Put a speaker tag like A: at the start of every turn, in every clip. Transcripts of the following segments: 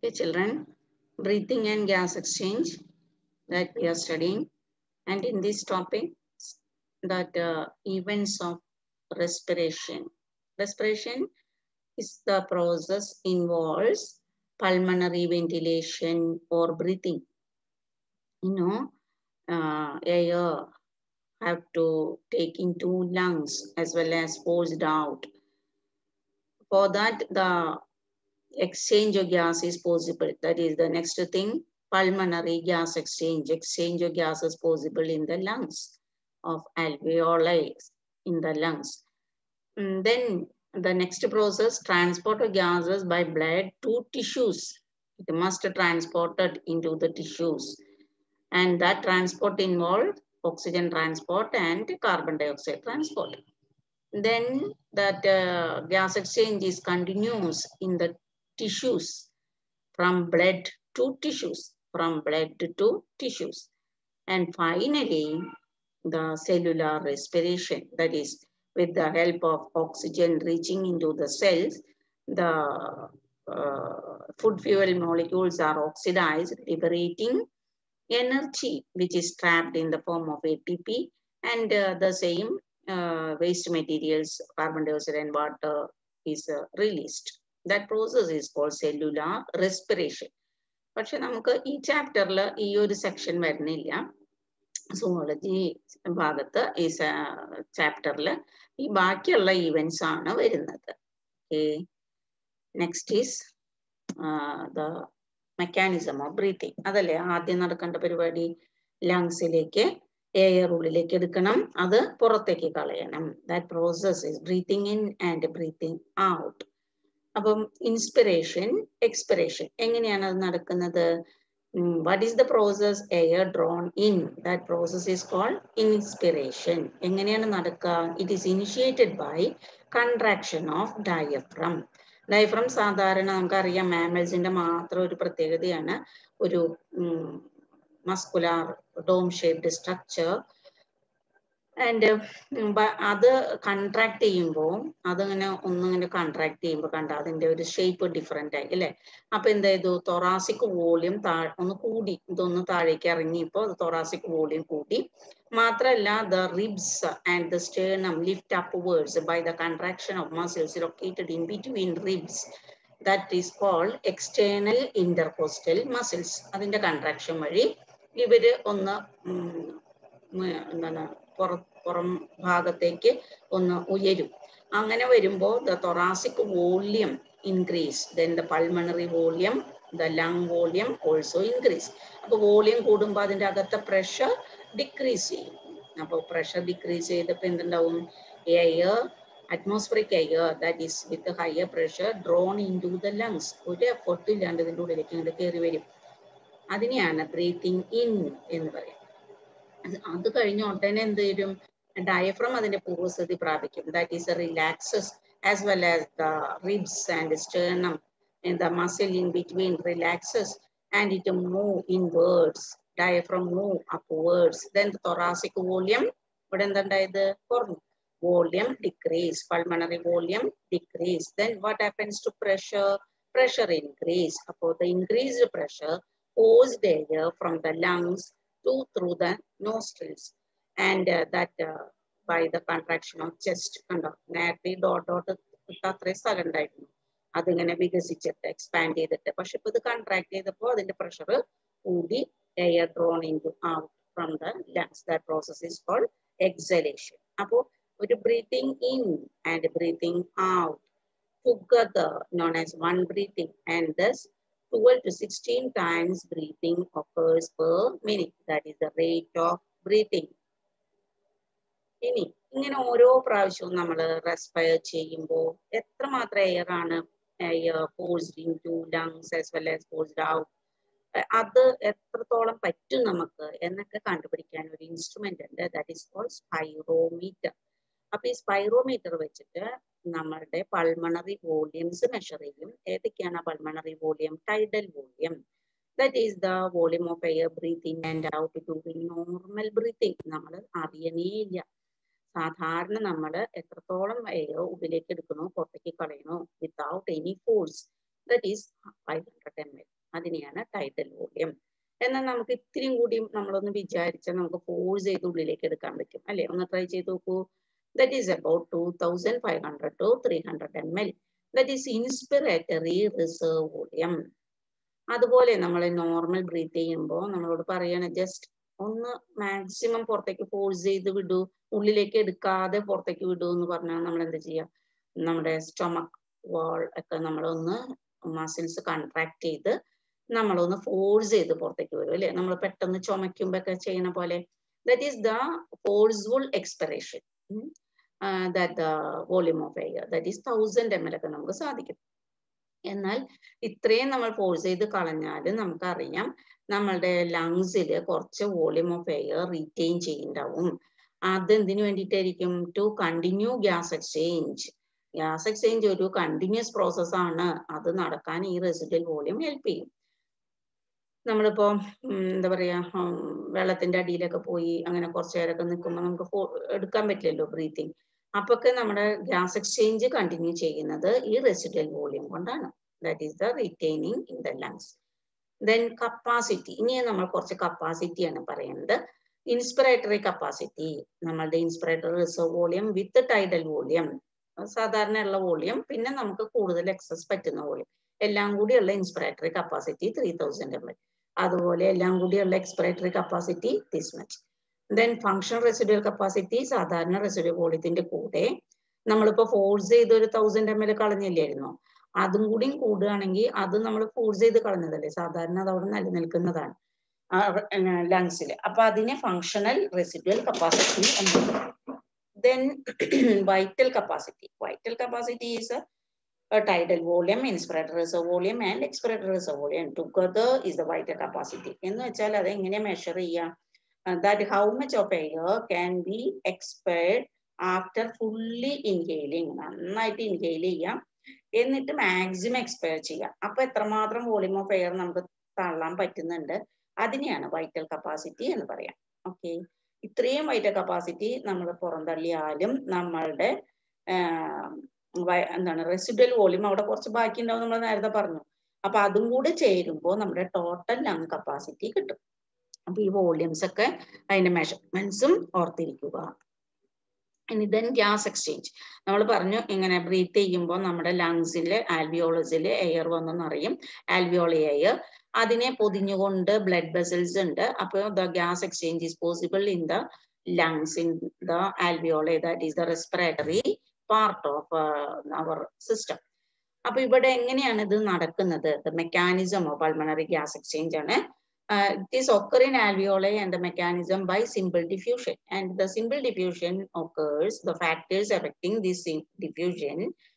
A: Okay, children, breathing and gas exchange that we are studying. And in this topic, that uh, events of respiration. Respiration is the process involves pulmonary ventilation or breathing. You know, uh, air have to take into lungs as well as forced out. For that, the exchange of gas is possible. That is the next thing, pulmonary gas exchange. Exchange of gas is possible in the lungs of alveoli in the lungs. And then the next process, transport of gases by blood to tissues. It must transported into the tissues. And that transport involved oxygen transport and carbon dioxide transport. Then that uh, gas exchange is continuous in the tissues from blood to tissues, from blood to tissues. And finally, the cellular respiration, that is with the help of oxygen reaching into the cells, the uh, food fuel molecules are oxidized, liberating energy which is trapped in the form of ATP and uh, the same uh, waste materials, carbon dioxide and water is uh, released. That process is called cellular respiration. പക്ഷെ നമുക്ക് ഈ ചാപ്റ്ററിൽ ഈ ഒരു section വരുന്നില്ല സൂമോളജി ഭാഗത്ത് ഈ ചാപ്റ്ററിൽ ഈ ബാക്കിയുള്ള ഈവൻസ് ആണ് വരുന്നത് okay next is the mechanism of breathing അതല്ലേ ആദ്യം നടക്കേണ്ട പരിപാടി ലങ്സിലേക്ക് എയർ ഉള്ളിലേക്ക് എടുക്കണം അത് പുറത്തേക്ക് കളയണം that process is breathing in and breathing out അപ്പം ഇൻസ്പിറേഷൻ എക്സ്പിറേഷൻ എങ്ങനെയാണ് അത് നടക്കുന്നത് what is the process air drawn in that process is called inspiration എങ്ങനെയാണ് നടക്കുക it is initiated by contraction of diaphragm diaphragm സാധാരണ നമുക്കറിയാം മാമൽസിന്റെ മാത്രം ഒരു പ്രത്യേകതയാണ് ഒരു muscular dome shaped structure and അത് കൺട്രാക്ട് ചെയ്യുമ്പോൾ അതിങ്ങനെ ഒന്നിങ്ങനെ കൺട്രാക്ട് ചെയ്യുമ്പോൾ കണ്ട അതിന്റെ ഒരു ഷേപ്പ് ഡിഫറെന്റ് ആയി അല്ലെ അപ്പൊ എന്ത് ചെയ്തു തൊറാസിക് വോളിയം താഴെ ഒന്ന് കൂടി ഇതൊന്ന് താഴേക്ക് ഇറങ്ങിയപ്പോൾ തൊറാസിക് വോളിയം കൂടി മാത്രല്ല the ribs and the sternum lift upwards by the contraction of muscles located in between ribs that is called external intercostal muscles അതിന്റെ കൺട്രാക്ഷൻ വഴി ഇവര് ഒന്ന് എന്താണ് പുറ പുറം ഭാഗത്തേക്ക് ഒന്ന് ഉയരും അങ്ങനെ വരുമ്പോൾ the thoracic volume increase then the pulmonary volume the lung volume also increase അപ്പൊ വോള്യം കൂടുമ്പോൾ അതിന്റെ അകത്തെ പ്രഷർ ഡിക്രീസ് ചെയ്യും അപ്പോൾ പ്രഷർ ഡിക്രീസ് ചെയ്തപ്പോൾ എന്തുണ്ടാവും air atmospheric air that is with higher pressure drawn in to the lungs ഒരു effort ഇല്ലാണ്ട് ഇതിൻ്റെ ഉള്ളിലേക്ക് ഇങ്ങോട്ട് കയറി വരും അതിനെയാണ് ബ്രീത്തിങ് ഇൻ എന്ന് പറയും അത് കഴിഞ്ഞ ഉടനെ എന്ത് വരും ഡയഫ്രം അതിന്റെ പൂർവ്വസ്ഥിതി പ്രാപിക്കും that is relaxes as well as the ribs and sternum the muscle in between relaxes and it move inwards diaphragm move upwards then thoracic volume ഇവിടെ എന്തുണ്ടായത് കുറഞ്ഞു volume decrease pulmonary volume decrease then what happens to pressure pressure increase അപ്പോൾ the increased pressure forced air from the lungs to through the nostrils and uh, that uh, by the contraction of chest കണ്ടോ നേരത്തെ dot dot അത്രയും സ്ഥലം ഉണ്ടായിരുന്നു അതിങ്ങനെ വികസിച്ചിട്ട് expand ചെയ്തിട്ട് പക്ഷെ ഇപ്പൊ ഇത് കൺട്രാക്ട് ചെയ്തപ്പോൾ അതിന്റെ പ്രഷർ കൂടി air drawn in to out from the lungs that process is called exhalation അപ്പോൾ ഒരു breathing in and breathing out together known as one breathing and thus 12 to 16 times breathing occurs per minute. That is the rate of breathing. ഇനി ഇങ്ങനെ ഓരോ പ്രാവശ്യവും നമ്മൾ respire ചെയ്യുമ്പോൾ എത്രമാത്രം air ആണ് air forced into lungs as well as forced out അത് എത്രത്തോളം പറ്റും നമുക്ക് എന്നൊക്കെ കണ്ടുപിടിക്കാൻ ഒരു ഇൻസ്ട്രുമെന്റ് ഉണ്ട് ദാറ്റ് ഈസ് കോൾഡ് സ്പൈറോമീറ്റർ അപ്പൊ ഈ സ്പൈറോമീറ്റർ വെച്ചിട്ട് നമ്മളുടെ പൾമണറി വോളിയംസ് മെഷർ ചെയ്യും ഏതൊക്കെയാണ് pulmonary volume tidal volume that is the volume of air breathing and out during normal breathing നമ്മൾ അറിയണേ ഇല്ല സാധാരണ നമ്മൾ എത്രത്തോളം എയർ ഉള്ളിലേക്ക് എടുക്കണോ പുറത്തേക്ക് കളയണോ without any force that is five hundred M L അതിനെയാണ് ടൈഡൽ വോളിയം എന്നാൽ നമുക്ക് ഇത്തിരിയും കൂടി നമ്മളൊന്ന് വിചാരിച്ചാൽ നമുക്ക് ഫോഴ്സ് ചെയ്ത് ഉള്ളിലേക്ക് എടുക്കാൻ പറ്റും അല്ലെ ഒന്ന് ട്രൈ ചെയ്ത് നോക്കൂ that is about two thousand five hundred to three hundred M L that is inspiratory reserve volume അതുപോലെ നമ്മൾ നോർമൽ ബ്രീത്ത് ചെയ്യുമ്പോൾ നമ്മളോട് പറയാണ് ജസ്റ്റ് ഒന്ന് മാക്സിമം പുറത്തേക്ക് ഫോഴ്സ് ചെയ്ത് വിടൂ ഉള്ളിലേക്ക് എടുക്കാതെ പുറത്തേക്ക് വിടൂ എന്ന് പറഞ്ഞാൽ നമ്മൾ എന്ത് ചെയ്യുക നമ്മുടെ സ്റ്റൊമക് വാൾ ഒക്കെ നമ്മളൊന്ന് മസിൽസ് കൺട്രാക്ട് ചെയ്ത് നമ്മളൊന്ന് ഫോഴ്സ് ചെയ്ത് പുറത്തേക്ക് വരും അല്ലെ നമ്മൾ പെട്ടെന്ന് ചുമയ്ക്കുമ്പോ ഒക്കെ ചെയ്യണ പോലെ that is the forceful expiration that the volume of air that is thousand M L ഒക്കെ നമുക്ക് സാധിക്കും എന്നാൽ ഇത്രയും നമ്മൾ ഫോഴ്സ് ചെയ്ത് കളഞ്ഞാൽ നമുക്കറിയാം നമ്മളുടെ ലങ്സിൽ കുറച്ച് വോളിയം ഓഫ് എയർ റീറ്റെയിൻ ചെയ്യുന്നുണ്ടാവും അതെന്തിനു വേണ്ടിയിട്ടായിരിക്കും to continue gas exchange gas exchange ഒരു കണ്ടിന്യൂസ് പ്രോസസ് ആണ് അത് നടക്കാൻ ഈ റെസിഡൽ വോളിയം ഹെൽപ്പ് ചെയ്യും നമ്മളിപ്പോ എന്താ പറയാ വെള്ളത്തിന്റെ അടിയിലൊക്കെ പോയി അങ്ങനെ കുറച്ചു നേരമൊക്കെ നിൽക്കുമ്പോൾ നമുക്ക് എടുക്കാൻ പറ്റില്ലല്ലോ ബ്രീത്തിങ് അപ്പൊക്കെ നമ്മുടെ ഗ്യാസ് എക്സ്ചേഞ്ച് കണ്ടിന്യൂ ചെയ്യുന്നത് ഈ റെസിഡൽ വോളിയം കൊണ്ടാണ് that is the retaining in the lungs then capacity ഇനി നമ്മൾ കുറച്ച് കപ്പാസിറ്റിയാണ് പറയുന്നത് ഇൻസ്പിറേറ്ററി കപ്പാസിറ്റി നമ്മളുടെ inspiratory reserve volume with tidal volume സാധാരണ ഉള്ള വോളിയം പിന്നെ നമുക്ക് കൂടുതൽ എക്സസ് പറ്റുന്ന വോളിയം എല്ലാം കൂടിയുള്ള inspiratory capacity three thousand M L അതുപോലെ എല്ലാം കൂടിയുള്ള expiratory capacity this much then function residual capacity സാധാരണ റെസിഡ്യൂൽ വോളിയത്തിന്റെ കൂടെ നമ്മളിപ്പോ ഫോഴ്സ് ചെയ്ത് ഒരു തൗസൻഡ് എം എൽ കളഞ്ഞില്ലായിരുന്നോ അതും കൂടിയും കൂടുകയാണെങ്കിൽ അത് നമ്മൾ ഫോഴ്സ് ചെയ്ത് കളഞ്ഞതല്ലേ സാധാരണ അത് അവിടെ നിലനിൽക്കുന്നതാണ് ലങ്സിൽ അപ്പൊ അതിനെ ഫങ്ഷണൽ റെസിഡ്യൂൽ കപ്പാസിറ്റി എന്ന് പറയും then vital capacity vital capacity is a tidal volume, inspirator reserve volume and expirator reserve volume. Together is the vital capacity. എന്ന് വെച്ചാൽ അത് എങ്ങനെ മെഷർ ചെയ്യാം that how much of air can be expired after fully inhaling നന്നായിട്ട് inhale ചെയ്യാം എന്നിട്ട് maximum expire ചെയ്യാം അപ്പൊ എത്രമാത്രം വോളിയം ഓഫ് എയർ നമുക്ക് തള്ളാൻ പറ്റുന്നുണ്ട് അതിനെയാണ് വൈറ്റൽ കപ്പാസിറ്റി എന്ന് പറയാം ഓക്കെ ഇത്രയും വൈറ്റൽ കപ്പാസിറ്റി നമ്മൾ പുറന്തള്ളിയാലും നമ്മളുടെ എന്താണ് റെസിഡൽ വോളിയം അവിടെ കുറച്ച് ബാക്കി ഉണ്ടാവും നമ്മൾ നേരത്തെ പറഞ്ഞു അപ്പൊ അതും കൂടെ ചേരുമ്പോൾ നമ്മുടെ ടോട്ടൽ ലങ് കപ്പാസിറ്റി കിട്ടും അപ്പൊ ഈ വോളിയംസ് ഒക്കെ അതിന്റെ മെഷർമെന്റ്സും ഓർത്തിരിക്കുക ഇനി ദെൻ ഗ്യാസ് എക്സ്ചേഞ്ച് നമ്മൾ പറഞ്ഞു ഇങ്ങനെ ബ്രീത്ത് ചെയ്യുമ്പോൾ നമ്മുടെ ലങ്സിലെ ആൽവിയോളസിൽ എയർ വന്നു നിറയും ആൽവിയോളി എയർ അതിനെ പൊതിഞ്ഞുകൊണ്ട് ബ്ലഡ് വെസൽസ് ഉണ്ട് അപ്പോൾ the gas exchange is possible in the lungs in the alveoli that is the respiratory part of our system അപ്പൊ ഇവിടെ എങ്ങനെയാണ് ഇത് നടക്കുന്നത് mechanism of pulmonary gas exchange ആണ് it is occur in alveoli and the mechanism by simple diffusion and the simple diffusion occurs the factors affecting this diffusion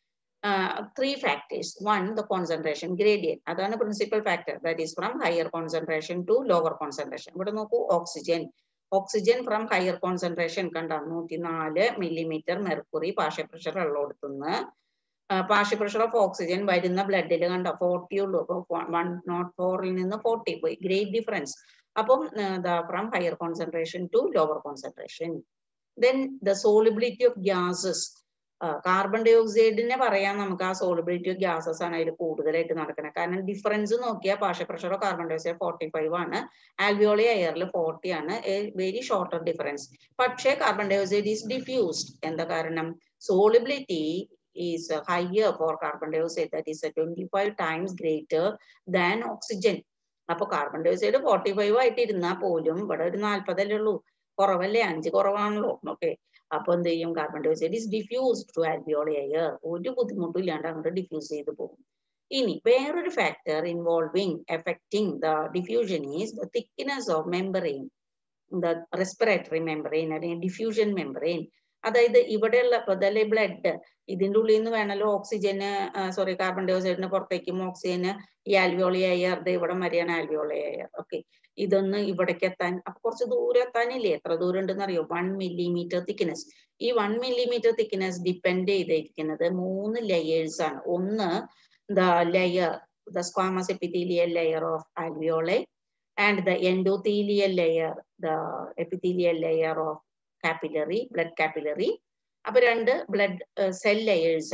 A: three factors one the concentration gradient അതാണ് principal factor that is from higher concentration to lower concentration ഇവിടെ നോക്കൂ oxygen oxygen from higher concentration കണ്ട നൂറ്റി നാല് millimetre mercury partial pressure ഉള്ളടത്തുനിന്ന് partial pressure of oxygen വരുന്ന ബ്ലഡിൽ കണ്ട ഫോർട്ടി ഉള്ളൂ അപ്പൊ വൺ നോട്ട് ഫോറിൽ നിന്ന് ഫോർട്ടി പോയി ഗ്രേറ്റ് ഡിഫറൻസ് അപ്പം from higher concentration to lower concentration then the solubility of gases carbon ഡൈ ഓക്സൈഡിനെ പറയാൻ നമുക്ക് ആ സോളിബിലിറ്റി ഓഫ് ഗ്യാസസ് ആണ് അതിൽ കൂടുതലായിട്ട് നടക്കുന്നത് കാരണം ഡിഫറൻസ് നോക്കിയാൽ partial pressure of carbon dioxide forty five ആണ് ആൽവിയോളി എയറിൽ ഫോർട്ടി ആണ് വെരി ഷോർട്ടർ ഡിഫറൻസ് പക്ഷേ carbon dioxide is diffused എന്താ കാരണം solubility is higher for carbon dioxide that is twenty five times greater than oxygen അപ്പൊ carbon dioxide forty five ആയിട്ട് ഇരുന്നാൽ പോലും ഇവിടെ ഒരു നാല്പതല്ലേ ഉള്ളൂ കുറവല്ലേ അഞ്ച് കുറവാണല്ലോ ഓക്കെ അപ്പൊ എന്ത് ചെയ്യും carbon dioxide is diffused to alveoli air ഒരു ബുദ്ധിമുട്ടും ഇല്ലാണ്ട് അങ്ങോട്ട് ഡിഫ്യൂസ് ചെയ്ത് പോകും ഇനി വേറൊരു factor involving affecting the diffusion is the thickness of membrane the respiratory membrane അല്ലെങ്കിൽ ഡിഫ്യൂഷൻ മെമ്പറൈൻ അതായത് ഇവിടെയുള്ള അതല്ലേ ബ്ലഡ് ഇതിന്റെ ഉള്ളിൽ നിന്ന് വേണമല്ലോ ഓക്സിജന് സോറി കാർബൺ ഡൈ ഓക്സൈഡിന് പുറത്തേക്കും ഓക്സിജന് ഈ ആൽവിയോളി എയർ ഇവിടം വരെയാണ് ആൽവിയോളി എയർ ഓക്കെ ഇതൊന്ന് ഇവിടേക്ക് എത്താൻ അപ്പൊ കുറച്ച് ദൂരം എത്താനില്ലേ എത്ര ദൂരം ഉണ്ടെന്ന് അറിയോ വൺ മില്ലിമീറ്റർ തിക്നെസ് ഈ വൺ മില്ലിമീറ്റർ തിക്നെസ് ഡിപ്പെൻഡ് ചെയ്തിരിക്കുന്നത് മൂന്ന് ലെയേഴ്സ് ആണ് ഒന്ന് the layer the squamous epithelial layer of alveoli and the endothelial layer the epithelial layer of capillary blood capillary അപ്പൊ രണ്ട് ബ്ലഡ് സെൽ ലെയേഴ്സ് ആയി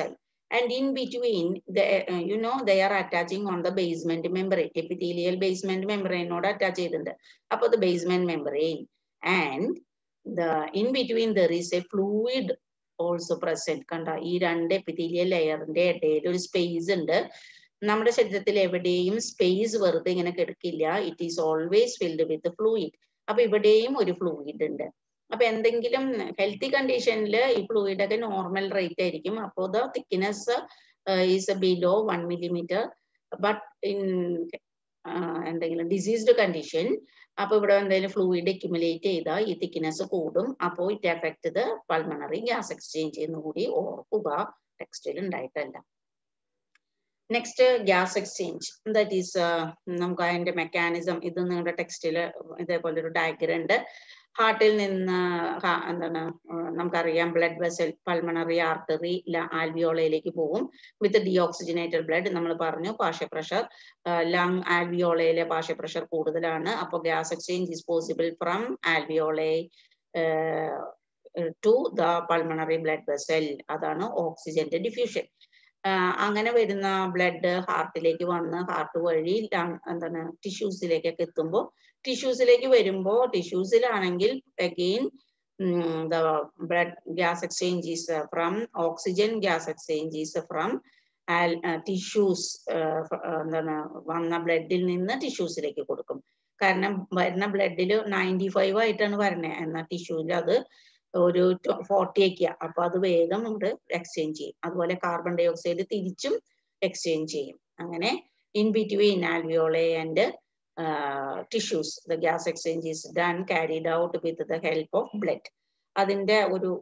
A: and in between the uh, you know they are attaching on the basement membrane epithelial basement membrane നോട് attach ചെയ്തിട്ടുണ്ട് അപ്പൊ the basement membrane and the in between there is a fluid also present കണ്ട ഈ രണ്ട് epithelial ലെയറിന്റെ ഇടയിൽ ഒരു space ഉണ്ട് നമ്മുടെ ശരീരത്തിൽ എവിടെയും സ്പേസ് വെറുതെ ഇങ്ങനെ കിടക്കില്ല it is always filled with fluid അപ്പൊ ഇവിടെയും ഒരു ഫ്ലൂയിഡ് ഉണ്ട് അപ്പൊ എന്തെങ്കിലും ഹെൽത്തി കണ്ടീഷനിൽ ഈ ഫ്ലൂയിഡ് ഒക്കെ നോർമൽ റേറ്റ് ആയിരിക്കും അപ്പോൾ the thickness is below one millimetre but in എന്തെങ്കിലും ഡിസീസ്ഡ് കണ്ടീഷൻ അപ്പൊ ഇവിടെ എന്തെങ്കിലും ഫ്ലൂയിഡ് അക്യുമുലേറ്റ് ചെയ്താൽ ഈ തിക്നെസ് കൂടും അപ്പോൾ it affect the pulmonary gas exchange എന്ന് കൂടി ഓർക്കുക ടെക്സ്റ്റിൽ ഉണ്ടായിട്ടല്ല next gas exchange that is നമുക്ക് അതിന്റെ മെക്കാനിസം ഇത് നിങ്ങളുടെ ടെക്സ്റ്റിൽ ഇതേപോലെ ഒരു ഡയഗ്രം ഉണ്ട് ഹാർട്ടിൽ നിന്ന് എന്താണ് നമുക്കറിയാം ബ്ലഡ് വെസൽ പൾമണറി ആർട്ടറി ആൽവിയോളയിലേക്ക് പോകും വിത്ത് ഡിയോക്സിജനേറ്റഡ് ബ്ലഡ് നമ്മൾ പറഞ്ഞു പാർഷ്യ പ്രഷർ ലങ് ആൽവിയോളയിലെ പാർഷ്യ പ്രഷർ കൂടുതലാണ് അപ്പോൾ gas exchange is possible from alveoli to the pulmonary blood vessel അതാണ് ഓക്സിജന്റെ ഡിഫ്യൂഷൻ അങ്ങനെ വരുന്ന ബ്ലഡ് ഹാർട്ടിലേക്ക് വന്ന് ഹാർട്ട് വഴി എന്താണ് ടിഷ്യൂസിലേക്കൊക്കെ എത്തുമ്പോൾ ടിഷ്യൂസിലേക്ക് വരുമ്പോൾ ടിഷ്യൂസിലാണെങ്കിൽ again the blood gas exchange is from oxygen gas exchange is from tissues എന്താണ് വന്ന ബ്ലഡിൽ നിന്ന് ടിഷ്യൂസിലേക്ക് കൊടുക്കും കാരണം വരുന്ന ബ്ലഡിൽ നയൻറ്റി ഫൈവ് ആയിട്ടാണ് വരണേ എന്നാൽ ടിഷ്യൂവിൽ അത് ഒരു ഫോർട്ടി ഒക്കെ അപ്പൊ അത് വേഗം നമ്മൾ എക്സ്ചേഞ്ച് ചെയ്യും അതുപോലെ കാർബൺ ഡൈ ഓക്സൈഡ് തിരിച്ചും എക്സ്ചേഞ്ച് ചെയ്യും അങ്ങനെ in between alveoli and tissues the gas exchange is done carried out with the help of blood അതിന്റെ ഒരു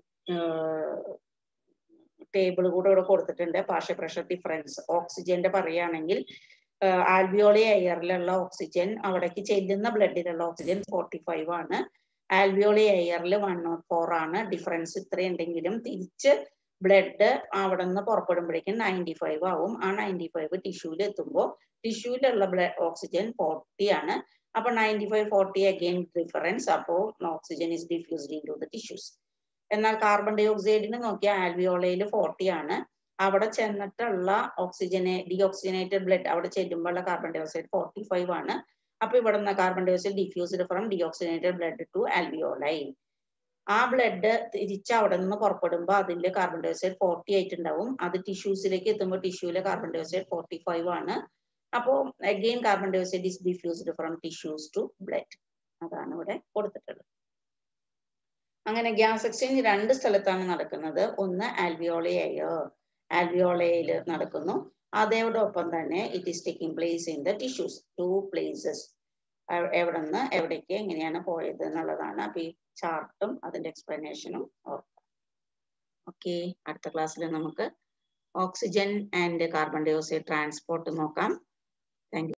A: ടേബിൾ കൂടെ ഇവിടെ കൊടുത്തിട്ടുണ്ട് പാർഷ്യ പ്രഷർ ഡിഫറൻസ് ഓക്സിജന്റെ പറയുകയാണെങ്കിൽ ആൽവിയോളെ എയറിലുള്ള ഓക്സിജൻ അവിടേക്ക് ചെല്ലുന്ന ബ്ലഡിലുള്ള ഓക്സിജൻ ഫോർട്ടി ഫൈവ് ആണ് ആൽവിയോളി എയറിൽ വൺ നോട്ട് ഫോർ ആണ് ഡിഫറൻസ് ഇത്രയുണ്ടെങ്കിലും തിരിച്ച് ബ്ലഡ് അവിടെ നിന്ന് പുറപ്പെടുമ്പോഴേക്കും നയൻറ്റി ഫൈവ് ആവും ആ നയൻറ്റി ഫൈവ് ടിഷ്യൂവിൽ എത്തുമ്പോൾ ടിഷ്യൂവിലുള്ള ബ്ലഡ് ഓക്സിജൻ ഫോർട്ടി ആണ് അപ്പൊ ninety five forty again difference അപ്പോൾ oxygen is diffused in to the tissues എന്നാൽ കാർബൺ ഡൈ ഓക്സൈഡിന് നോക്കിയാൽ ആൽവിയോളയിൽ ഫോർട്ടി ആണ് അവിടെ ചെന്നിട്ടുള്ള ഓക്സിജനെ ഡിഓക്സിജനേറ്റഡ് ബ്ലഡ് അവിടെ ചെല്ലുമ്പോഴുള്ള carbon dioxide forty five ആണ് അപ്പൊ ഇവിടെ നിന്ന് carbon dioxide diffused from deoxygenated blood to alveoli ആ ബ്ലഡ് തിരിച്ച് അവിടെ നിന്ന് പുറപ്പെടുമ്പോൾ അതിന്റെ കാർബൺ ഡൈ ഓക്സൈഡ് ഫോർട്ടി ആയിട്ട് ഉണ്ടാവും അത് ടിഷ്യൂസിലേക്ക് എത്തുമ്പോൾ ടിഷ്യൂലെ carbon dioxide forty five ആണ് അപ്പോൾ again carbon dioxide is diffused from tissues to blood അതാണ് ഇവിടെ കൊടുത്തിട്ടുള്ളത് അങ്ങനെ ഗ്യാസ് എക്സ്ചേഞ്ച് രണ്ട് സ്ഥലത്താണ് നടക്കുന്നത് ഒന്ന് ആൽവിയോളെ എയർ ആൽവിയോളയിൽ നടക്കുന്നു അതോടൊപ്പം തന്നെ it is taking place in the tissues two places എവിടെ നിന്ന് എവിടേക്ക് എങ്ങനെയാണ് പോയത് എന്നുള്ളതാണ് അപ്പൊ ഈ ചാർട്ടും അതിന്റെ എക്സ്പ്ലനേഷനും ഓർക്കാം ഓക്കെ അടുത്ത ക്ലാസ്സിൽ നമുക്ക് oxygen and carbon dioxide transport നോക്കാം